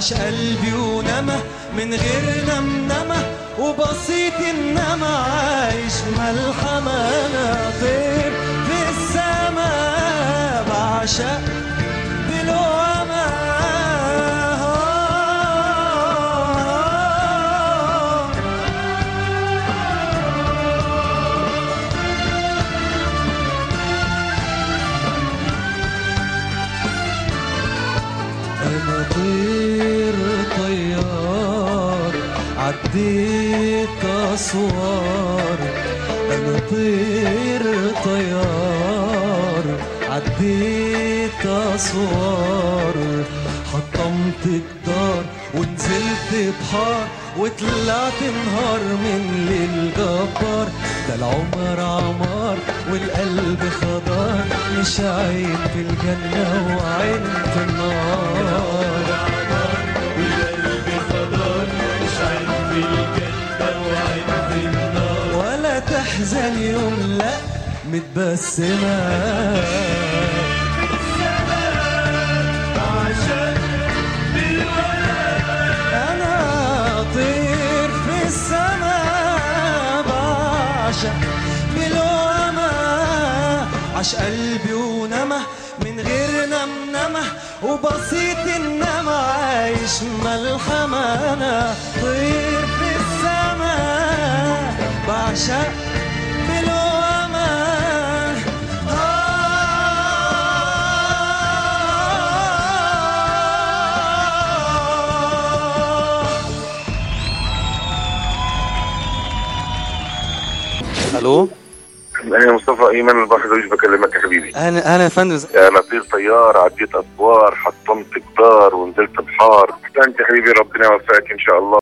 عاش قلبي ونما من غير نمنمة وبسيط انما عايش ملحمة انا طير في السماء بعشق بالوما انا طير طيار عديت اسوار انا طير طيار عديت اسوار حطمت جدار ونزلت بحار وطلعت نهار من ليل جبار ده العمر عمار والقلب خضار مش عين في الجنة وعين في النار ولا تحزن يوم لا متبسمة أنا أطير في السماء بعشق بالوما عاش قلبي ونما من غير نمنمة وبسيط إنما عايش ملحمة أنا طير في السماء بعشق بالوما الو انا مصطفى ايمن البحر دوش بكلمك يا حبيبي اهلا اهلا يا فندم انا طير طيار عديت اسوار حطمت جدار ونزلت بحار انت يا حبيبي ربنا يوفقك ان شاء الله